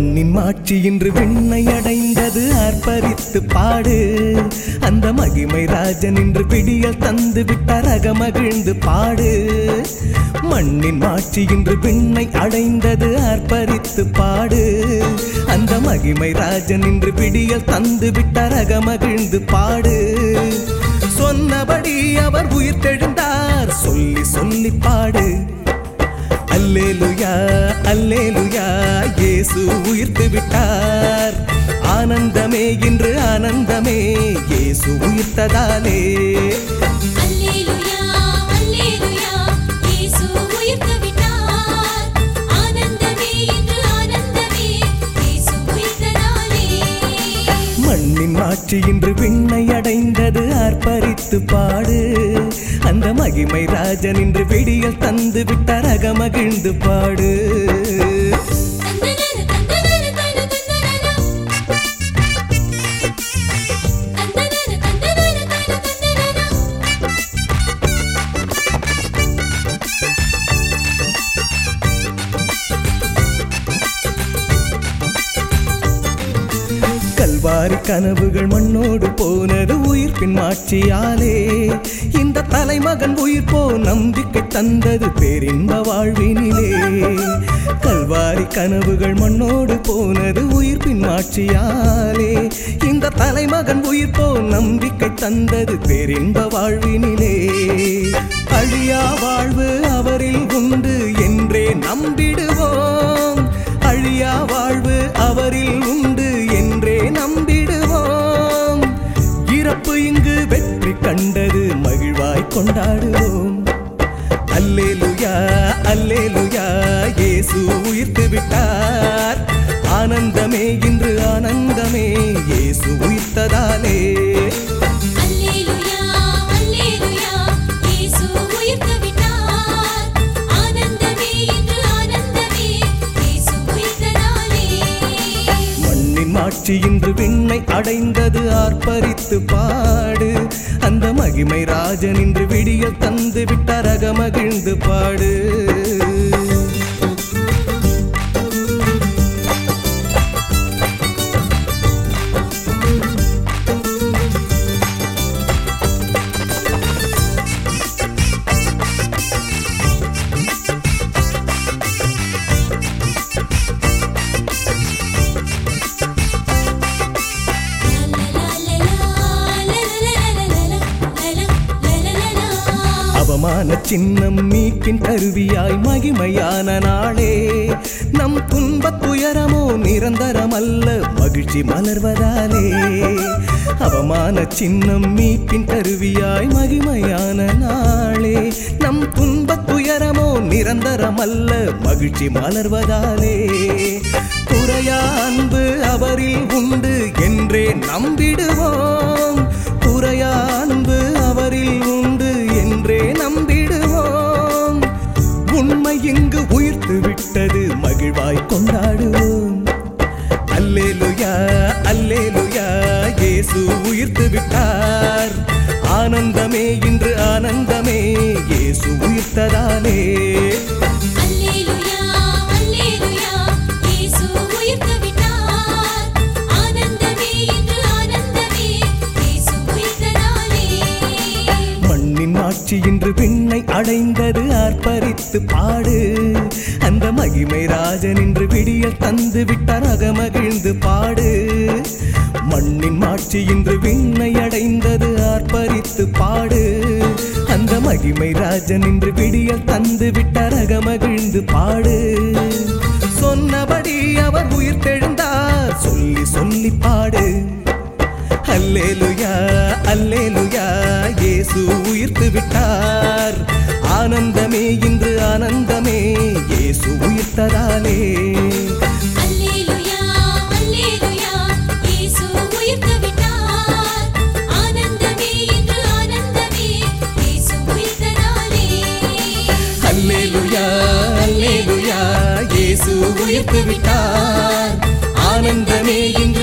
மண்ணின் மாட்சி இன்று விண்ணை அடைந்தது ஆர்ப்பரித்து பாடு அந்த மகிமை ராஜன் இன்று பிடியல் தந்து விட்டார் அகமகிழ்ந்து பாடு மண்ணின் மாட்சி இன்று விண்ணை அடைந்தது ஆர்ப்பரித்து பாடு அந்த மகிமை ராஜன் இன்று பிடியல் தந்து விட்டார் அகமகிழ்ந்து பாடு சொன்னபடி அவர் உயிர் தெழுந்தார் சொல்லி சொல்லி பாடு அல்லேலுயா அல்லேலுயா இயேசு உயிர்த்து விட்டார் ஆனந்தமே இன்று ஆனந்தமே இயேசு உயிர்த்ததாலே அல்லேலூயா அல்லேலூயா இயேசு உயிர்த்து விட்டார் ஆனந்தமே இன்று ஆனந்தமே இயேசு உயிர்த்ததாலே மண்ணின் மாட்சி இன்று விண்ணை அடைந்தது ஆர்ப்பரித்து பாடு அந்த மகிமை ராஜன் இன்று விடியல் தந்து விட்டார் அகமகிழ்ந்து பாடு தந்தனன தந்தனன தன தந்தனன தந்தனன தந்தனன தன தந்தனன கல்வாரி கனவுகள் மண்ணோடு போனது உயிர்ப்பின் மாட்சியாலே இந்த தலைமகன் உயிர் போ நம்பிக்கை தந்தது பேரின்ப வாழ்வினிலே கல்வாரி கனவுகள் மண்ணோடு போனது உயிர்ப்பின் மாட்சியாலே இந்த தலைமகன் உயிர் போ நம்பிக்கை தந்தது பேரின்ப வாழ்வினிலே அழியா வாழ்வு அவரில் உண்டு என்றே நம்பிடுவோம் அழியா வாழ்வு அவரில் உண்டு என்றே நம்பிடுவோம் இறப்பு இங்கு வெற்றி கண்டது மகிழ்வாய் கொண்டாடுவோம் அல்லேலுயா அல்லேலுயா இயேசு உயிர்த்து விட்டார் ஆனந்தமே இன்று ஆனந்தமே இயேசு உயிர்த்ததாலே அல்லேலூயா அல்லேலூயா இயேசு உயிர்த்து விட்டார் ஆனந்தமே இன்று ஆனந்தமே இயேசு உயிர்த்ததாலே மண்ணின் மாட்சி இன்று விண்ணை அடைந்தது ஆர்ப்பரித்து பாடு அந்த மகிமை ராஜன் இன்று விடியல் தந்து விட்டார் அகமகிழ்ந்து பாடு அவமான சின்னம் மீட்பின் கருவியாய் மகிமையான நாளே நம் துன்பத் துயரமோ நிரந்தரமல்ல மகிழ்ச்சி மலர்வதாலே அவமான சின்னம் மீட்பின் கருவியாய் மகிமையான நாளே நம் துன்பத் துயரமோ நிரந்தரமல்ல மகிழ்ச்சி மலர்வதாலே குறையா அன்பு அவரில் உண்டு என்றே நம்பிடுவோம் குறையா அன்பு அவரில் உண்டு என்றே நம்பிடுவோம் உண்மை இங்கு உயிர்த்து விட்டது மகிழ்வாய் கொண்டாடுவோம் அல்லேலுயா அல்லேலுயா இயேசு உயிர்த்து விட்டார் ஆனந்தமே இன்று ஆனந்தமே இயேசு உயிர்த்ததாலே அல்லேலூயா அல்லேலூயா இயேசு உயிர்த்து விட்டார் ஆனந்தமே இன்று ஆனந்தமே இயேசு உயிர்த்ததாலே மண்ணின் மாட்சி இன்று விண்ணை அடைந்தது ஆர்ப்பரித்து பாடு அந்த மகிமை ராஜன் இன்று விடியல் தந்து விட்டார் அகமகிழ்ந்து பாடு மண்ணின் மாட்சி இன்று விண்ணை அடைந்தது ஆர்ப்பரித்து பாடு அந்த மகிமை ராஜன் இன்று விடியல் தந்து விட்டார் அகமகிழ்ந்து பாடு சொன்னபடி அவர் உயிர் தெழுந்தார் சொல்லி சொல்லி பாடு அல்லேலுயா அல்லேலுயா இயேசு உயிர்த்து விட்டார் ஆனந்தமே இன்று ஆனந்தமே இயேசு உயிர்த்ததாலே அல்லேலூயா அல்லேலூயா இயேசு உயிர்த்து விட்டார் ஆனந்தமே இன்று ஆனந்தமே இயேசு உயிர்த்ததாலே அல்லேலுயா அல்லேலுயா இயேசு உயிர்த்து விட்டார் ஆனந்தமே இன்று